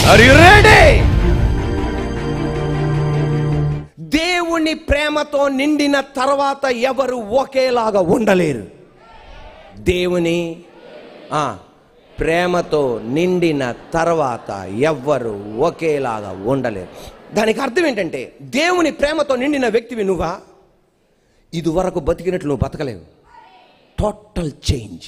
Are you ready దేవుని ప్రేమతో నిండిన తర్వాత ఎవరు ఒకేలాగా ఉండలేరు దేవుని ఆ, ప్రేమతో నిండిన తర్వాత ఎవ్వరు ఒకేలాగా ఉండలేరు దానికి అర్థం ఏంటంటే దేవుని ప్రేమతో నిండిన వ్యక్తివి నువ్వా ఇదివరకు బతికినట్లు నువ్వు బతకలేవు టోటల్ చేంజ్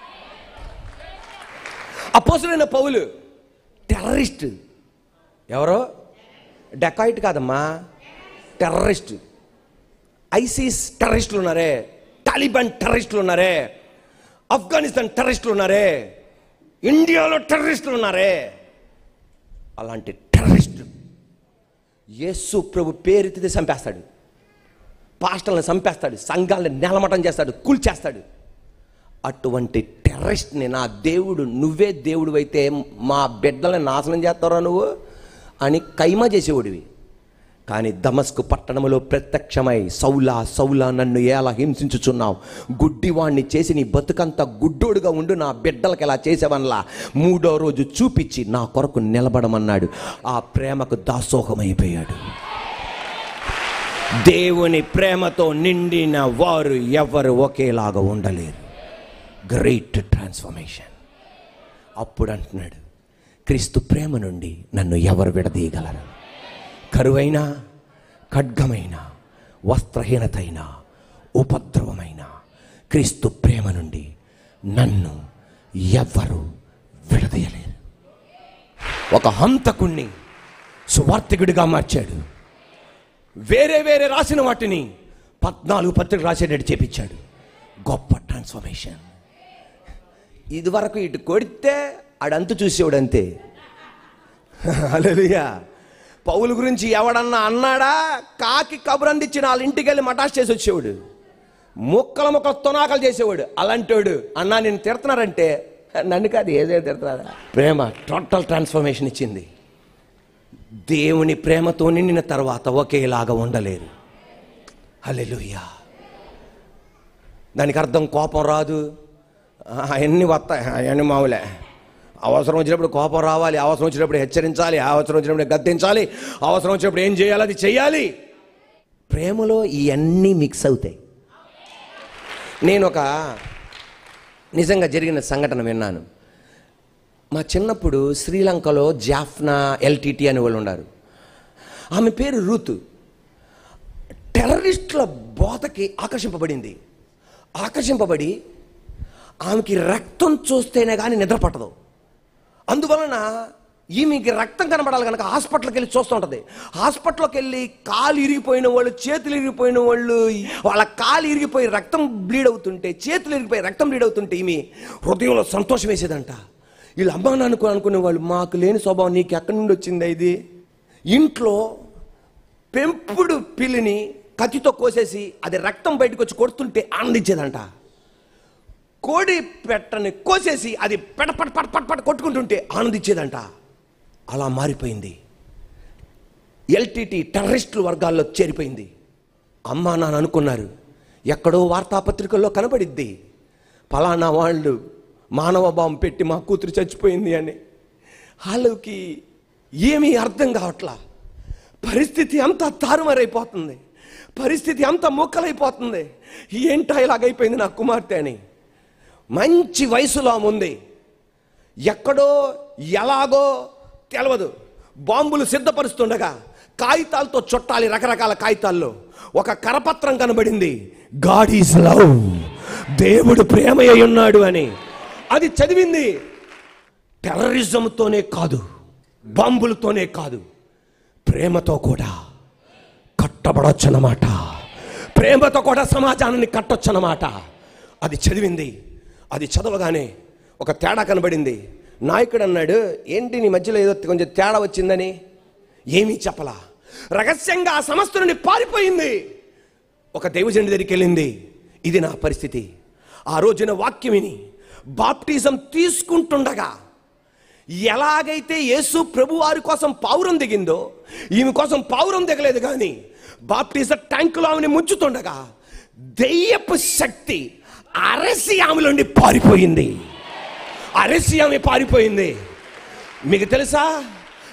అపోసులైన పౌలు టెర్రరిస్ట్ ఎవరో డెకాయిట్ కాదమ్మా టెర్రరిస్ట్ ఐసిస్ టెర్రరిస్టులు ఉన్నారే టాలిబాన్ టెర్రరిస్టులు ఉన్నారే ఆఫ్ఘనిస్తాన్ టెర్రరిస్టులు ఉన్నారే ఇండియాలో టెర్రరిస్టులు ఉన్నారే అలాంటి టెర్రరిస్ట్ యేసు ప్రభు పేరెత్తితే చంపేస్తాడు పాస్టల్ని చంపేస్తాడు సంఘాలను నేలమటం చేస్తాడు కూల్చేస్తాడు అటువంటి టెర్రరిస్ట్ని నా దేవుడు నువ్వే దేవుడు అయితే మా బిడ్డలని నాశనం చేస్తారా నువ్వు అని కైమా చేసేవాడివి కానీ దమస్కు పట్టణములో ప్రత్యక్షమై సౌలా సౌలా నన్ను ఎలా హింసించుచున్నావు గుడ్డివాణ్ణి చేసి నీ బతుకంతా గుడ్డోడుగా ఉండు నా బిడ్డలకి ఎలా చేసేవన్లా మూడో రోజు చూపించి నా కొరకు నిలబడమన్నాడు ఆ ప్రేమకు దాసోహమైపోయాడు దేవుని ప్రేమతో నిండిన వారు ఎవరు ఒకేలాగా ఉండలేరు గ్రేట్ ట్రాన్స్ఫర్మేషన్ అప్పుడు అంటున్నాడు క్రీస్తు ప్రేమ నుండి నన్ను ఎవరు విడదీయగలరు కరువైన ఖడ్గమైన వస్త్రహీనతైన ఉపద్రవమైన క్రీస్తు ప్రేమ నుండి నన్ను ఎవ్వరు విడదీయలేరు ఒక హంతకుణ్ణి సువార్థికుడిగా మార్చాడు వేరే వేరే రాసిన వాటిని పద్నాలుగు పత్రిక రాసేటట్టు చేపించాడు గొప్ప ట్రాన్స్ఫర్మేషన్ ఇదివరకు ఇటు కొడితే ఆడంతు చూసేవాడు అంతే హల్లెలూయా పౌలు గురించి ఎవడన్నా అన్నాడా కాకి కబురందిచ్చిన వాళ్ళ ఇంటికి వెళ్ళి మటాష్ చేసి వచ్చేవాడు ముక్కల ముక్కల తునాకలు చేసేవాడు అలాంటోడు అన్నా నేను తిడుతున్నారంటే నన్ను కాదు ఏదే తిడుతున్నారా ప్రేమ టోటల్ ట్రాన్స్ఫర్మేషన్ ఇచ్చింది దేవుని ప్రేమతో నిండిన తర్వాత ఒకేలాగా ఉండలేరు హల్లెలూయా దానికి అర్థం కోపం రాదు అవన్నీ వస్తాయి అవన్నీ మామూలే అవసరం వచ్చినప్పుడు కోపం రావాలి అవసరం వచ్చినప్పుడు హెచ్చరించాలి అవసరం వచ్చినప్పుడు గద్దించాలి అవసరం వచ్చినప్పుడు ఏం చేయాలి అది చేయాలి ప్రేమలో ఇవన్నీ మిక్స్ అవుతాయి నేను ఒక నిజంగా జరిగిన సంఘటన విన్నాను మా చిన్నప్పుడు శ్రీలంకలో జాఫ్నా ఎల్టీటీ అనే వాళ్ళు ఉన్నారు ఆమె పేరు రూతు టెర్రరిస్టుల బోతకి ఆకర్షింపబడింది ఆకర్షింపబడి ఆమెకి రక్తం చూస్తేనే కానీ నిద్ర పట్టదు అందువలన ఈమెకి రక్తం కనబడాలి కనుక హాస్పిటల్కి వెళ్ళి చూస్తూ ఉంటుంది హాస్పిటల్కి వెళ్ళి కాలు ఇరిగిపోయిన వాళ్ళు చేతులు ఇరిగిపోయిన వాళ్ళు వాళ్ళ కాలు ఇరిగిపోయి రక్తం బ్లీడ్ అవుతుంటే చేతులు ఇరిగిపోయి రక్తం బ్లీడ్ అవుతుంటే ఈమె హృదయంలో సంతోషం వేసేదంట వీళ్ళు అమ్మా నాన్నకు అనుకునే వాళ్ళు మాకు లేని స్వభావం నీకు ఎక్కడి నుండి వచ్చింది ఇది ఇంట్లో పెంపుడు పిల్లిని కత్తితో కోసేసి అది రక్తం బయటకు వచ్చి కొడుతుంటే ఆనందించేదంట కోడి పెట్టని కోసేసి అది పెట పట పట పట పట కొట్టుకుంటుంటే ఆనందించేదంట అలా మారిపోయింది ఎల్టీటీ టెర్రరిస్టుల వర్గాల్లో చేరిపోయింది అమ్మా నాన్న అనుకున్నారు ఎక్కడో వార్తాపత్రికల్లో కనబడిద్ది ఫలానా వాళ్ళు మానవ బాంబు పెట్టి మా కూతురు చచ్చిపోయింది అని వాళ్ళకి ఏమీ అర్థం కావట్లా పరిస్థితి అంతా తారుమారైపోతుంది పరిస్థితి అంతా మొక్కలైపోతుంది ఏంటా ఇలాగైపోయింది నా కుమార్తె అని మంచి వయసులో ఆమె ఉంది ఎక్కడో ఎలాగో తెలవదు బాంబులు సిద్ధపరుస్తుండగా కాగితాలతో చుట్టాలి రకరకాల కాగితాల్లో ఒక కరపత్రం కనబడింది గాడ్ ఈజ్ లవ్ దేవుడు ప్రేమయ్య ఉన్నాడు అని అది చదివింది టెర్రరిజంతోనే కాదు బాంబులతోనే కాదు ప్రేమతో కూడా కట్టబడొచ్చన్నమాట ప్రేమతో కూడా సమాజాన్ని కట్టొచ్చన్నమాట అది చదివింది అది చదవగానే ఒక తేడా కనబడింది నాయకుడు అన్నాడు ఏంటి నీ మధ్యలో ఏదో కొంచెం తేడా వచ్చిందని ఏమీ చెప్పలా రహస్యంగా ఆ సంస్థ నుండి పారిపోయింది ఒక దైవజనుడి దగ్గరికి వెళ్ళింది ఇది నా పరిస్థితి ఆ రోజున వాక్యం విని బాప్టిజం తీసుకుంటుండగా ఎలాగైతే యేసు ప్రభు వారి కోసం పావురం దిగిందో ఈమె కోసం పావురం దిగలేదు కానీ బాప్టిజ ట్యాంకులో ఆమెని ముంచుతుండగా దెయ్యపు శక్తి అరసి ఆమెలోండి పారిపోయింది అరసి ఆమె పారిపోయింది మీకు తెలుసా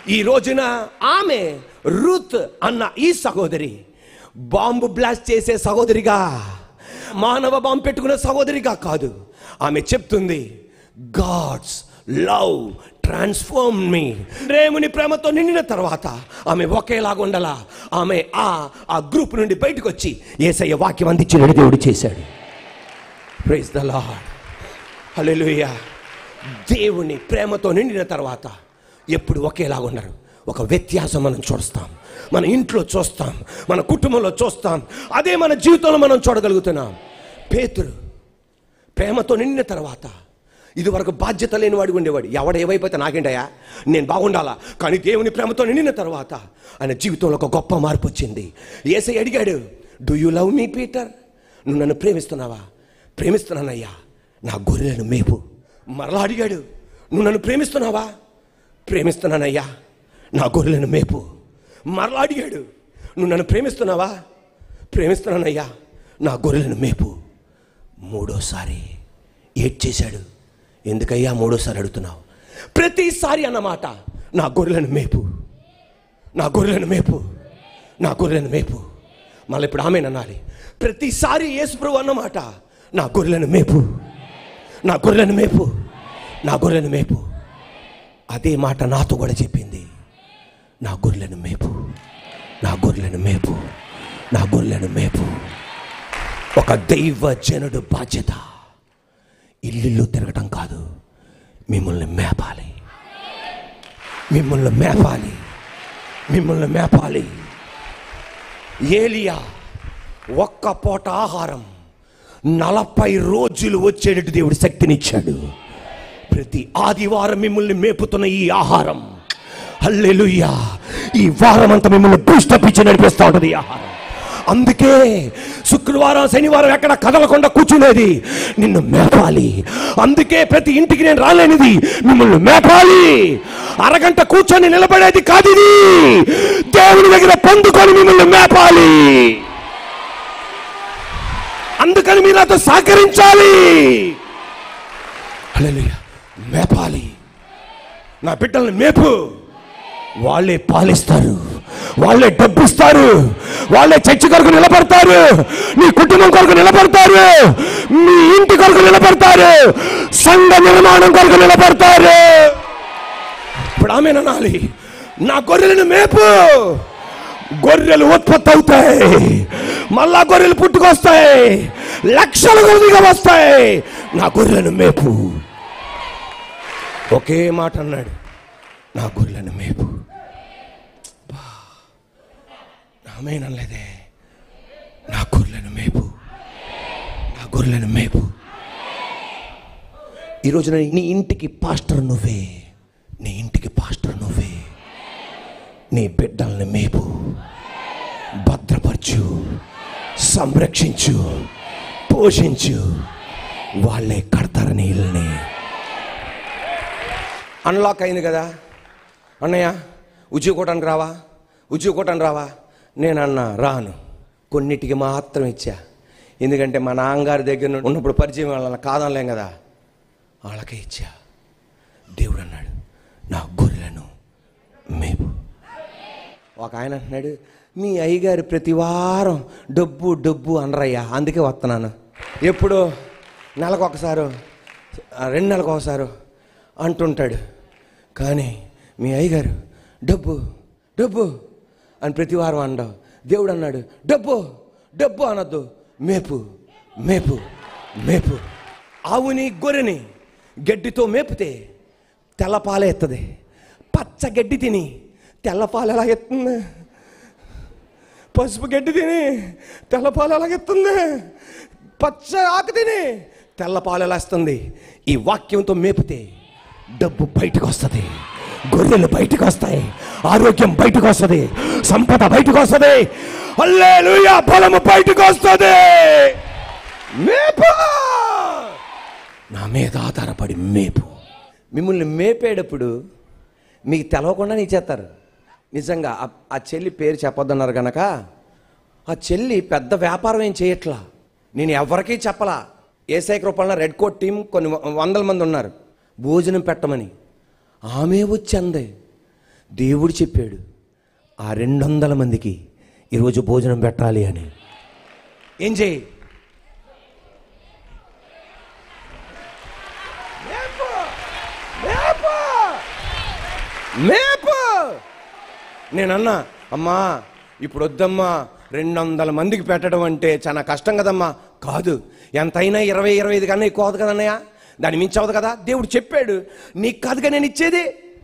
ఈ రోజున ఆమె రూత్ అన్న ఈ సహోదరి బాంబు బ్లాస్ట్ చేసే సహోదరిగా మానవ బాంబు పెట్టుకునే సహోదరిగా కాదు ఆమె చెప్తుంది గాడ్స్ లవ్ ట్రాన్స్ఫార్మ్ మీ రేముని ప్రేమతో నిండిన తర్వాత ఆమె ఒకేలాగా ఉండాలా ఆమె ఆ ఆ గ్రూప్ నుండి బయటకు వచ్చి ఏసయ్య వాక్యం అందించిన దేవుడు చేశాడు ప్రైజ్ ద లార్డ్ హల్లెలూయా దేవుని ప్రేమతో నిండిన తర్వాత ఎప్పుడు ఒకేలాగా ఉన్నారు ఒక వ్యత్యాసం మనం చూస్తాం మన ఇంట్లో చూస్తాం మన కుటుంబంలో చూస్తాం అదే మన జీవితంలో మనం చూడగలుగుతున్నాం పేతురు ప్రేమతో నిండిన తర్వాత ఇది వరకు బాధ్యత లేని వాడిగా ఉండేవాడు ఎవడ ఏవైపోతే నాకేంటయ్యా నేను బాగుండాలా కానీ దేవుని ప్రేమతో నిండిన తర్వాత ఆయన జీవితంలో ఒక గొప్ప మార్పు వచ్చింది ఏసై అడిగాడు do you love me Peter నువ్వు నన్ను ప్రేమిస్తున్నావా ప్రేమిస్తున్నానయ్యా నా గొర్రెలను మేపు మరలా అడిగాడు నువ్వు నన్ను ప్రేమిస్తున్నావా ప్రేమిస్తున్నానయ్యా నా గొర్రెలను మేపు మరలా అడిగాడు నువ్వు నన్ను ప్రేమిస్తున్నావా ప్రేమిస్తున్నానయ్యా నా గొర్రెలను మేపు మూడోసారి ఏడ్ చేశాడు ఎందుకయ్యా మూడోసారి అడుగుతున్నావు ప్రతిసారి అన్నమాట నా గొర్రెలను మేపు నా గొర్రెలను మేపు నా గొర్రెలను మేపు మళ్ళీ ఇప్పుడు ఆమె అనాలి ప్రతిసారి యేసుప్రభు అన్నమాట నా గొర్రెలను మేపు నా గొర్రెలను మేపు నా గొర్రెలను మేపు అదే మాట నాతో కూడా చెప్పింది నా గొర్రెలను మేపు నా గొర్రెలను మేపు నా గొర్రెలను మేపు ఒక దైవ జనుడు బాధ్యత ఇల్లు తిరగటం కాదు మిమ్మల్ని మేపాలి మిమ్మల్ని మేపాలి మిమ్మల్ని మేపాలి ఏలియా ఒక్క పూట ఆహారం నలభై రోజులు వచ్చేటట్టు దేవుడు శక్తినిచ్చాడు ప్రతి ఆదివారం మిమ్మల్ని మేపుతున్న ఈ ఆహారం హల్లెలూయా ఈ వారం అంతా మిమ్మల్ని బూస్టప్ ఇచ్చి నడిపిస్తూ ఉంటుంది ఈ ఆహారం అందుకే శుక్రవారం శనివారం ఎక్కడ కదలకుండా కూర్చునేది నిన్ను మేపాలి అందుకే ప్రతి ఇంటికి నేను రాలేనిది మిమ్మల్ని మేపాలి అరగంట కూర్చొని నిలబడేది కాదు ఇది దేవుని దగ్గర పొందుకొని మిమ్మల్ని మేపాలి అందుకని మీరు నాతో సహకరించాలి హల్లెలూయా మేపాలి నా బిడ్డల్ని మేపు వాళ్ళే పాలిస్తారు వాళ్ళే డబ్బిస్తారు వాళ్ళే చర్చి కొరకు నిలబడతారు నీ కుటుంబం కొరకు నిలబడతారు మీ ఇంటి కొరకు నిలబడతారు సంఘ నిర్మాణం కొరకు నిలబడతారు ఇప్పుడు ఆమె అనాలి నా గొర్రెలను మేపు గొర్రెలు ఉత్పత్తి అవుతాయి మళ్ళా గొర్రెలు పుట్టుకొస్తాయి లక్షల కొద్దిగా వస్తాయి నా గొర్రెలను మేపు ఒకే మాట అన్నాడు నా గొర్రెలను మేపు నామేనలేదే నా గొర్రెలను మేపు నా గొర్రెలను మేపు ఈరోజు నీ ఇంటికి పాస్టర్ నువ్వే నీ ఇంటికి పాస్టర్ నువ్వే నీ బిడ్డల్ని మేపు భద్రపరచు సంరక్షించు పోషించు వాళ్ళే కడతారని ఇల్ని అన్లాక్ అయింది కదా అన్నయ్య ఉద్యోగకోటానికి రావా ఉద్యోగకోటానికి రావా నేను అన్నా రాను కొన్నిటికి మాత్రం ఇచ్చా ఎందుకంటే మా నాన్నగారి దగ్గర నుండి ఉన్నప్పుడు పరిచయం వాళ్ళని కాదనలేం కదా వాళ్ళకే ఇచ్చా దేవుడు అన్నాడు నా గొర్రెలను మేపు ఒక ఆయన అంటున్నాడు మీ అయ్యగారు ప్రతి వారం డబ్బు డబ్బు అనరయ్యా అందుకే వస్తున్నాను ఎప్పుడు నెలకు ఒకసారి రెండు నెలలకు ఒకసారి అంటుంటాడు కానీ మీ అయ్యగారు డబ్బు డబ్బు అని ప్రతి వారం అనడం దేవుడు అన్నాడు డబ్బు డబ్బు అనొద్దు మేపు మేపు మేపు ఆవుని గొర్రెని గడ్డితో మేపితే తెల్లపాలే ఎత్తది పచ్చ గడ్డి తిని తెల్లపాలు ఎలా ఎత్తుంది పసుపు గడ్డి తిని తెల్లపాలు ఎలా ఎత్తుంది పచ్చ ఆకు తిని తెల్లపాలు ఎలా వస్తుంది ఈ వాక్యంతో మేపితే డబ్బు బయటకు వస్తుంది గొర్రెలు బయటకు వస్తాయి ఆరోగ్యం బయటకు వస్తుంది సంపద బయటకు వస్తుంది హల్లెలూయా బలము బయటకు వస్తుంది మేపు నా మీద ఆధారపడి మేపు మిమ్మల్ని మేపేటప్పుడు మీకు తెలవకుండా ఇచ్చేస్తారు నిజంగా ఆ- ఆ చెల్లి పేరు చెప్పొద్దన్నారు కనుక ఆ చెల్లి పెద్ద వ్యాపారం ఏం చేయట్లా నేను ఎవరికీ చెప్పలా ఏసై కృపణ రెడ్ కోట్ టీం కొన్ని వ- వందల మంది ఉన్నారు భోజనం పెట్టమని ఆమె వచ్చి అంది దేవుడు చెప్పాడు ఆ రెండు వందల మందికి ఈరోజు భోజనం పెట్టాలి అని ఏం చేయి మేపు! మేపు! మేపు! నేనన్నా అమ్మా ఇప్పుడు వద్దమ్మా రెండు వందల మందికి పెట్టడం అంటే చాలా కష్టం కదమ్మా కాదు ఎంతైనా ఇరవై ఇరవై ఐదు కన్నా ఎక్కువ అవుతుంది కదన్నయ్య దాని మించి అవుతుంది కదా దేవుడు చెప్పాడు నీకు కాదుగా నేను ఇచ్చేది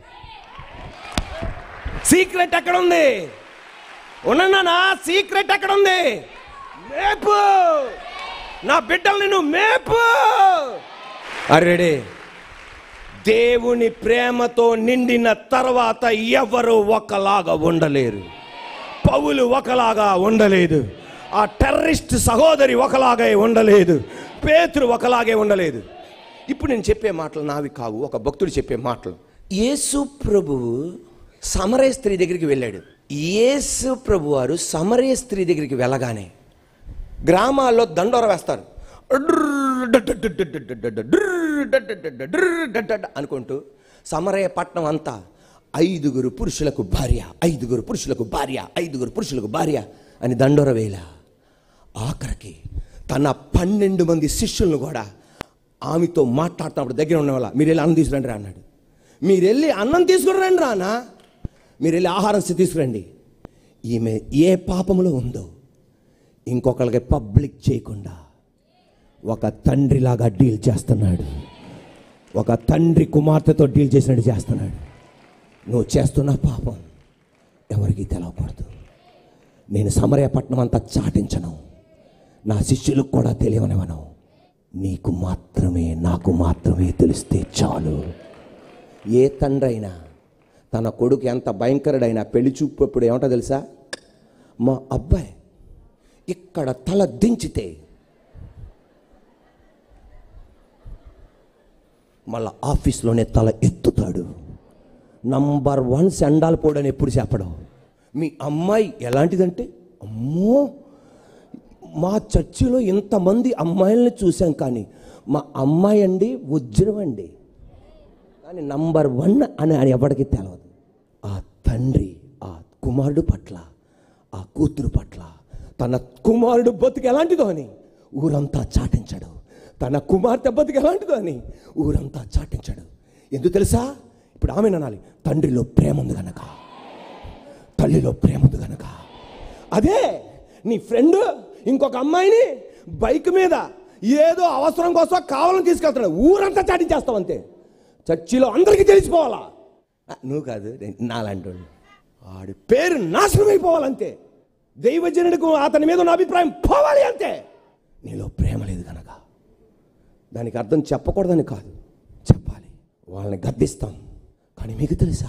సీక్రెట్ ఎక్కడ ఉంది ఉన్నానా సీక్రెట్ ఎక్కడ ఉంది మేపు నా బిడ్డల్ని నువ్వు మేపు అరెడే దేవుని ప్రేమతో నిండిన తర్వాత ఎవరు ఒకలాగా ఉండలేరు పౌలు ఒకలాగా ఉండలేదు ఆ టెర్రరిస్ట్ సహోదరి ఒకలాగే ఉండలేదు పేతురు ఒకలాగే ఉండలేదు ఇప్పుడు నేను చెప్పే మాటలు నావి కావు ఒక భక్తుడు చెప్పే మాటలు యేసు ప్రభువు సమరయ స్త్రీ దగ్గరికి వెళ్ళాడు యేసు ప్రభు వారు సమరయ స్త్రీ దగ్గరికి వెళ్ళగానే గ్రామాల్లో దండోర వేస్తారు అనుకుంటూ సమరయ పట్నం అంతా ఐదుగురు పురుషులకు భార్య ఐదుగురు పురుషులకు భార్య ఐదుగురు పురుషులకు భార్య అని దండోర వేల ఆఖరికి తన పన్నెండు మంది శిష్యులను కూడా ఆమెతో మాట్లాడుతున్నప్పుడు దగ్గర ఉన్న వాళ్ళ మీరు వెళ్ళి అన్నం తీసుకురండి రా అన్నాడు మీరు వెళ్ళి అన్నం తీసుకురండి రానా మీరు వెళ్ళి ఆహారం తీసుకురండి ఈమె ఏ పాపములో ఉందో ఇంకొకరికి పబ్లిక్ చేయకుండా ఒక తండ్రిలాగా డీల్ చేస్తున్నాడు ఒక తండ్రి కుమార్తెతో డీల్ చేసినట్టు చేస్తున్నాడు నువ్వు చేస్తున్న పాపం ఎవరికి తెలవకూడదు నేను సమరయపట్నం అంతా చాటించను నా శిష్యులకు కూడా తెలియనివ్వను నీకు మాత్రమే నాకు మాత్రమే తెలిస్తే చాలు ఏ తండ్రి అయినా తన కొడుకు ఎంత భయంకరుడైనా పెళ్లి చూపుప్పుడు ఏమంటో తెలుసా మా అబ్బాయి ఇక్కడ తల దించితే మళ్ళా ఆఫీస్లోనే తల ఎత్తుతాడు నంబర్ వన్ సెండాల్ పోడని ఎప్పుడు చెప్పడం మీ అమ్మాయి ఎలాంటిదంటే అమ్మో మా చర్చిలో ఇంతమంది అమ్మాయిల్ని చూశాం కానీ మా అమ్మాయి అండి వజ్రం అండి కానీ నంబర్ వన్ అని అని ఎవరికి తెలియదు ఆ తండ్రి ఆ కుమారుడు పట్ల ఆ కూతురు పట్ల తన కుమారుడు బతుకు ఎలాంటిదో అని ఊరంతా చాటించడు తన కుమార్తె బతుకు ఎలాంటిదో అని ఊరంతా చాటించడు ఎందుకు తెలుసా ఇప్పుడు ఆమె అనాలి తండ్రిలో ప్రేమ ఉంది గనక తల్లిలో ప్రేమ ఉంది గనక అదే నీ ఫ్రెండ్ ఇంకొక అమ్మాయిని బైక్ మీద ఏదో అవసరం కోసం కావాలని తీసుకెళ్తాడు ఊరంతా చాటించేస్తావు అంతే చర్చిలో అందరికీ తెలిసిపోవాలా ఆ, నువ్వు కాదు నేను నాలాంటి వాడిని. వాడి పేరు నాశనం అయిపోవాలంతే దైవజనుడికి అతని మీద ఉన్న అభిప్రాయం పోవాలి అంతే నీలో ప్రేమ లేదు కనుక దానికి అర్థం చెప్పకూడదని కాదు చెప్పాలి వాళ్ళని గద్దిస్తాం కానీ మీకు తెలుసా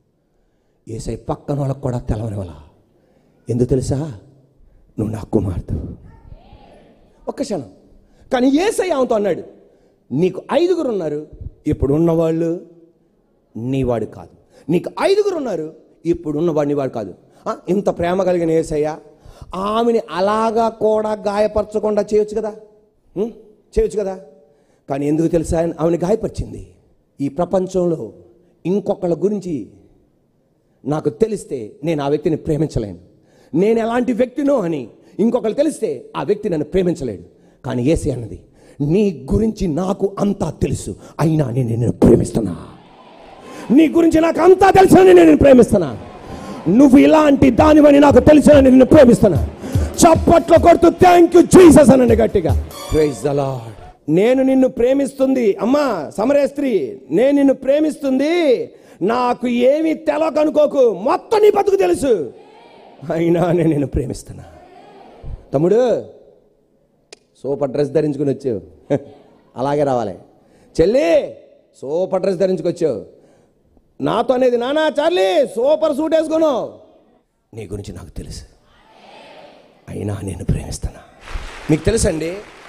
ఏసై పక్కన వాళ్ళకు కూడా తెలవని వాళ్ళ ఎందుకు తెలుసా నువ్వు నా కుమార్తె ఒక్క క్షణం కానీ ఏసై ఆమెతో అన్నాడు నీకు ఐదుగురు ఉన్నారు ఇప్పుడు ఉన్నవాళ్ళు నీవాడు కాదు నీకు ఐదుగురు ఉన్నారు ఇప్పుడు ఉన్నవాడు నీవాడు కాదు ఆ, ఇంత ప్రేమ కలిగిన ఏసయ్య ఆమెని అలాగా కూడా గాయపరచకుండా చేయొచ్చు కదా ఉం? చేయొచ్చు కదా కానీ ఎందుకు తెలుసా ఆమెను గాయపరిచింది ఈ ప్రపంచంలో ఇంకొకళ్ళ గురించి నాకు తెలిస్తే నేను ఆ వ్యక్తిని ప్రేమించలేను నేను ఎలాంటి వ్యక్తినో అని ఇంకొకరు తెలిస్తే ఆ వ్యక్తి నన్ను ప్రేమించలేడు కానీ ఏసీ అన్నది నీ గురించి నాకు అంతా తెలుసు అయినా నేను నిన్ను ప్రేమిస్తున్నా నీ గురించి నాకు అంతా తెలుసని నేను నిన్ను ప్రేమిస్తున్నా నువ్వు ఇలాంటి దానివని నాకు తెలుసని నిన్ను ప్రేమిస్తున్నా చప్పట్లు కొడుతూ థ్యాంక్ యూ జీసస్ అనండి గట్టిగా ప్రైజ్ ద లార్డ్ నేను నిన్ను ప్రేమిస్తుంది అమ్మా సమరే స్త్రీ నేను నిన్ను ప్రేమిస్తుంది నాకు ఏమీ తెలవకనుకోకు మొత్తం నీ బతుకు తెలుసు అయినా నేను నిన్ను ప్రేమిస్తున్నా తమ్ముడు సూపర్ డ్రెస్ ధరించుకుని వచ్చావు అలాగే రావాలి చెల్లి సూపర్ డ్రెస్ ధరించుకొచ్చావు నాతో అనేది నానా చార్లీ సూపర్ సూట్ వేసుకున్నావు నీ గురించి నాకు తెలుసు అయినా నేను ప్రేమిస్తున్నా మీకు తెలుసండి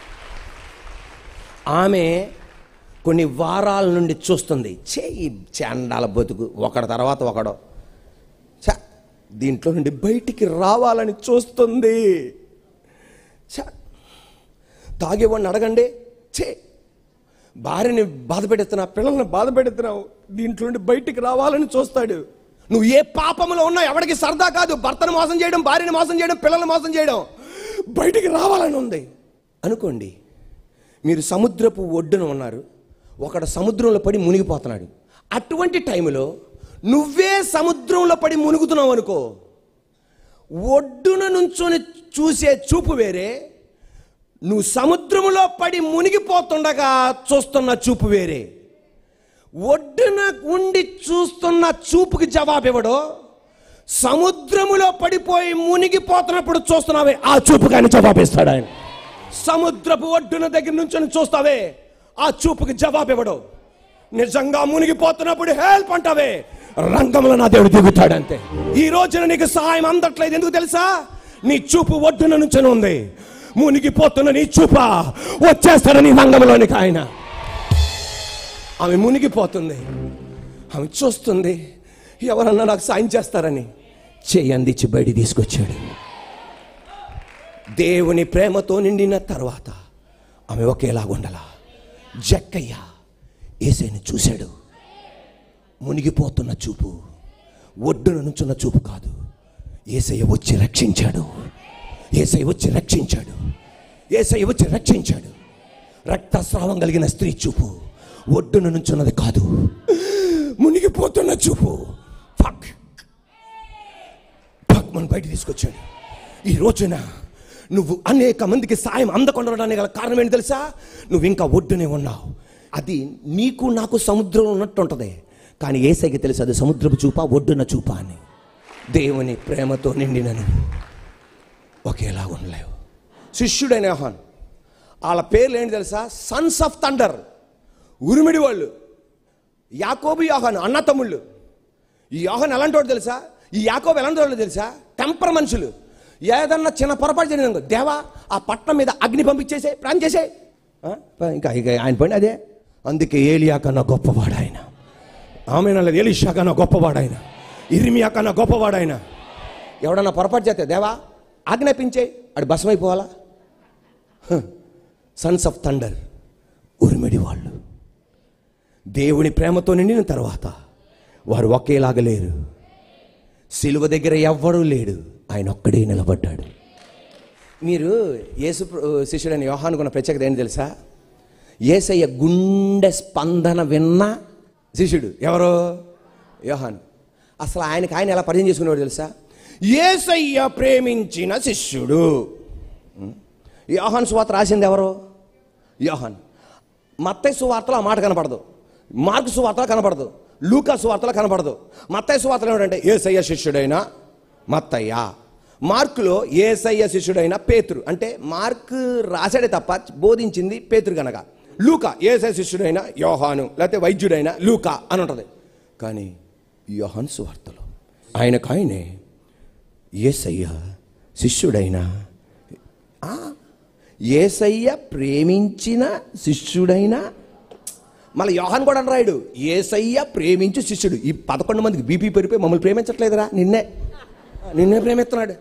ఆమె కొన్ని వారాల నుండి చూస్తుంది చేయి చాండాల బతుకు ఒకడి తర్వాత ఒకడో ఛ, దీంట్లో నుండి బయటికి రావాలని చూస్తుంది ఛ, తాగేవాడిని అడగండి చే భార్యని బాధ పెడుతున్నా పిల్లల్ని బాధ పెడుతున్నావు దీంట్లో నుండి బయటికి రావాలని చూస్తాడు నువ్వు ఏ పాపములో ఉన్నా ఎవరికి సరదా కాదు భర్తను మోసం చేయడం భార్యను మోసం చేయడం పిల్లల్ని మోసం చేయడం బయటికి రావాలని ఉంది అనుకోండి మీరు సముద్రపు ఒడ్డున ఉన్నారు ఒకడు సముద్రంలో పడి మునిగిపోతున్నాడు అటువంటి టైంలో నువ్వే సముద్రంలో పడి మునుగుతున్నావు అనుకో ఒడ్డున నుంచొని చూసే చూపు వేరే నువ్వు సముద్రంలో పడి మునిగిపోతుండగా చూస్తున్న చూపు వేరే ఒడ్డున ఉండి చూస్తున్న చూపుకి జవాబు ఇవ్వడో సముద్రములో పడిపోయి మునిగిపోతున్నప్పుడు చూస్తున్నావే ఆ చూపు కానీ జవాబిస్తాడు ఆయన సముద్రపు ఒడ్డున దగ్గర నుంచి చూస్తావే ఆ చూపుకి జవాబు ఇవ్వడు నిజంగా మునిగిపోతున్నప్పుడు హెల్ప్ అంటావే రంగంలో నా దేవుడు దిగుతాడంతే ఈ రోజున నీకు సహాయం అందట్లేదు ఎందుకు తెలుసా నీ చూపు ఒడ్డున నుంచి ఉంది మునిగిపోతున్న నీ చూప వచ్చేస్తాడు నీ రంగంలోనికి ఆయన ఆమె మునిగిపోతుంది ఆమె చూస్తుంది ఎవరన్నా నాకు సాయం చేస్తారని చెయ్యి అందించి బయట తీసుకొచ్చాడు దేవుని ప్రేమతో నిండిన తర్వాత ఆమె ఒకేలాగుండాల జక్కయ్య ఏసైని చూశాడు మునిగిపోతున్న చూపు ఒడ్డున నుంచున్న చూపు కాదు ఏసయ్య వచ్చి రక్షించాడు ఏసయ్య వచ్చి రక్షించాడు ఏసయ్య వచ్చి రక్షించాడు రక్తస్రావం కలిగిన స్త్రీ చూపు ఒడ్డున నుంచున్నది కాదు మునిగిపోతున్న చూపు ఫక్ ఫక్ మన బయట తీసుకొచ్చాడు ఈ రోజున నువ్వు అనేక మందికి సాయం అందకుండా ఉండడానికి గల కారణం ఏంటి తెలుసా నువ్వు ఇంకా ఒడ్డునే ఉన్నావు అది నీకు నాకు సముద్రం ఉన్నట్టు ఉంటుంది కానీ ఏసైకి తెలుసు అది సముద్రపు చూప ఒడ్డున చూప అని దేవుని ప్రేమతో నిండినను ఒకేలా ఉండలేవు శిష్యుడైన యోహాన్ వాళ్ళ పేర్లు ఏంటి తెలుసా సన్స్ ఆఫ్ థండర్ ఉరిమిడి వాళ్ళు యాకోబు యోహాన్ అన్న తమ్ముళ్ళు ఈ యోహాన్ ఎలాంటి వాడు తెలుసా ఈ యాకోబు ఎలాంటి వాళ్ళు తెలుసా టెంపర్ మనుషులు ఏదన్నా చిన్న పొరపాటు జరిగింది దేవా ఆ పట్నం మీద అగ్ని పంపించేసే ప్రాణం చేసే ఇంకా ఇక ఆయన పని అదే అందుకే ఏలియా కన్నా గొప్పవాడు ఆయన ఆమె నల్లది ఎలిషా కన్నా గొప్పవాడు ఆయన ఇర్మియా కన్నా గొప్పవాడు ఆయన ఎవడన్నా పొరపాటు చేస్తే దేవా ఆజ్ఞాపించే అడు భస్మైపోవాలా సన్స్ ఆఫ్ థండర్ ఉరిమిడి వాళ్ళు దేవుని ప్రేమతో నిండిన తర్వాత వారు ఒకేలాగా లేరు సిలువ దగ్గర ఎవ్వడూ లేడు ఆయన ఒక్కడే నిలబడ్డాడు మీరు యేసు ప్ర- శిష్యుడైన యోహానుకున్న ప్రత్యేకత ఏంటి తెలుసా ఏసయ్య గుండె స్పందన విన్న శిష్యుడు ఎవరు యోహాను అసలు ఆయనకి ఆయన ఎలా పరిచయం చేసుకునేవాడు తెలుసా ఏసయ్య ప్రేమించిన శిష్యుడు యోహాన్ సువార్త రాసింది ఎవరు యోహాన్ మత్తయి సువార్తలో ఆ మాట కనపడదు మార్కు సువార్తలో కనపడదు లూకా సువార్తలో కనపడదు మత్తయి సువార్తలో ఏమిటంటే ఏసయ్య శిష్యుడైన మత్తయ్య మార్కులో ఏసయ్య శిష్యుడైన పేతురు అంటే మార్కు రాశాడే తప్ప బోధించింది పేతురు కనుక లూకా ఏసయ్య శిష్యుడైన యోహాను లేకపోతే వైద్యుడైన లూకా అని ఉంటుంది కానీ యోహాన్ సువార్తలో ఆయనకు ఆయనే ఏసయ్య శిష్యుడైన ఆ, ఏసయ్య ప్రేమించిన శిష్యుడైన మళ్ళీ యోహాన్ కూడా అని రాయుడు ఏసయ్య ప్రేమించు శిష్యుడు ఈ పదకొండు మందికి బీపీ పెరిగిపోయి మమ్మల్ని ప్రేమించట్లేదురా నిన్నే నిన్నే ప్రేమిస్తున్నాడు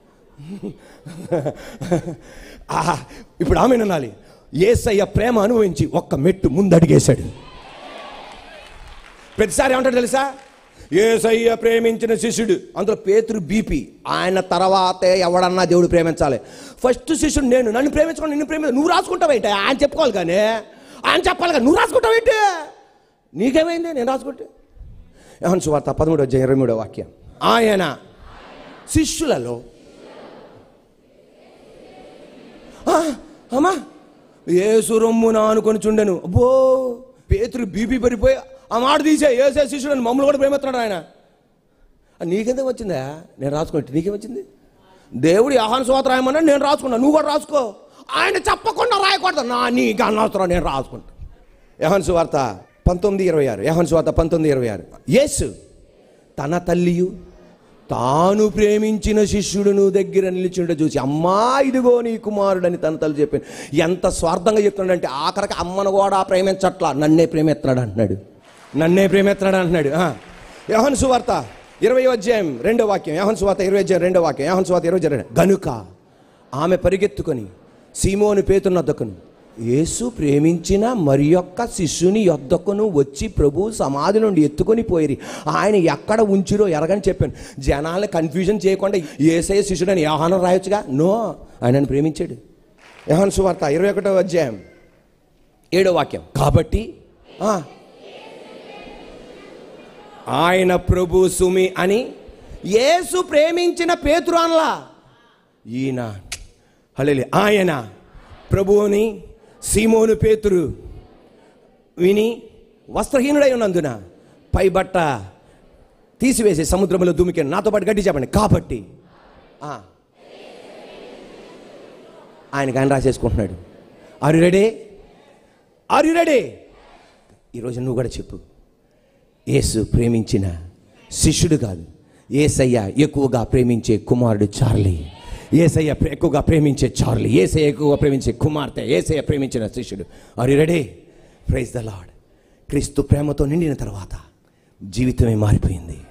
ఆహా ఇప్పుడు ఆమె అనాలి ఏసయ్య ప్రేమ అనుభవించి ఒక్క మెట్టు ముందు అడిగేశాడు ప్రతిసారి ఏమంటాడు తెలుసా ఏసయ్య ప్రేమించిన శిష్యుడు అందులో పేతురు బీపీ ఆయన తర్వాతే ఎవడన్నా దేవుడు ప్రేమించాలి ఫస్ట్ శిష్యుడు నేను నన్ను ప్రేమించుకోండి నిన్ను ప్రేమించ నువ్వు రాసుకుంటావేంటి ఆయన చెప్పుకోవాలి కానీ ఆయన చెప్పాలి కానీ నువ్వు రాసుకుంటావేంటి నీకేమైంది నేను రాసుకుంటే యోహాను సువార్త పదమూడో అధ్యాయం ఇరవై మూడో వాక్యం ఆయన శిష్యులలో ఆ, అమ్మా ఏసు రొమ్మున అనుకొని చుండెను అబ్బో పేతురు బీపీ పడిపోయి ఆ మాట తీసే ఏసే శిష్యుడు మమ్మల్ని కూడా ప్రేమిస్తున్నాడు ఆయన ఆ, నీకెందుకు వచ్చిందా నేను రాసుకుంటే నీకేం వచ్చింది దేవుడు ఆహాన సువాత రాయమన్నా నేను రాసుకున్నా నువ్వు కూడా రాసుకో ఆయన చెప్పకుండా రాయకూడదు నా నీకు అనవసరం నేను రాసుకుంటా యహన్ సువార్త పంతొమ్మిది ఇరవై ఆరు యహన్ సువార్త పంతొమ్మిది ఇరవై ఆరు యేసు తన తల్లియు తాను ప్రేమించిన శిష్యుడును దగ్గర నిలిచిండ చూసి అమ్మా ఇదిగో నీ కుమారుడని తన తల్లి చెప్పాను ఎంత స్వార్థంగా చెప్తున్నాడంటే ఆఖరికి అమ్మను కూడా ప్రేమించట్లా నన్నే ప్రేమిస్తున్నాడు అంటున్నాడు నన్నే ప్రేమిస్తున్నాడు అంటున్నాడు ఆ. యోహాను సువార్త ఇరవై అధ్యాయం రెండో వాక్యం యోహాను సువార్త ఇరవై అధ్యాయం రెండో వాక్యం యోహాను సువార్త ఇరవై అధ్యాయం గనుక ఆమె పరిగెత్తుకొని సీమోని పేతున్నద్దకును యేసు ప్రేమించిన మరి యొక్క శిష్యుని యొద్దకును వచ్చి ప్రభు సమాధి నుండి ఎత్తుకొని పోయిరి ఆయన ఎక్కడ ఉంచిరో ఎరగని చెప్పాను జనాల్ని కన్ఫ్యూజన్ చేయకుండా ఏసయ్య శిష్యుడు అని యోహానం రాయొచ్చుగా నో ఆయనను ప్రేమించాడు యోహాను సువార్త ఇరవై ఒకటో అధ్యాయం ఏడో వాక్యం కాబట్టి ఆ, ఆయన ప్రభు సుమి అని యేసు ప్రేమించిన పేతురు అనలా ఈయన హల్లెలూయా ఆయన ప్రభువుని సీమోను పేతురు విని వస్త్రహీనుడై ఉన్నందున పై బట్ట తీసివేసి సముద్రంలో దుమికాను నాతో పాటు గట్టి చెప్పండి కాబట్టి ఆ. ఆయనకు ఆయన రాసేసుకుంటున్నాడు are you ready are you ready ఈరోజు నువ్వు కూడా చెప్పు యేసు ప్రేమించిన శిష్యుడు కాదు ఏసయ్య ఎక్కువగా ప్రేమించే కుమారుడు చార్లీ ఏసయ్య ప్రే- ఎక్కువగా ప్రేమించే చార్లీ ఏసయ్య ఎక్కువగా ప్రేమించే కుమార్తె ఏసయ్య ప్రేమించిన శిష్యుడు are you ready praise the Lord క్రీస్తు ప్రేమతో నిండిన తర్వాత జీవితమే మారిపోయింది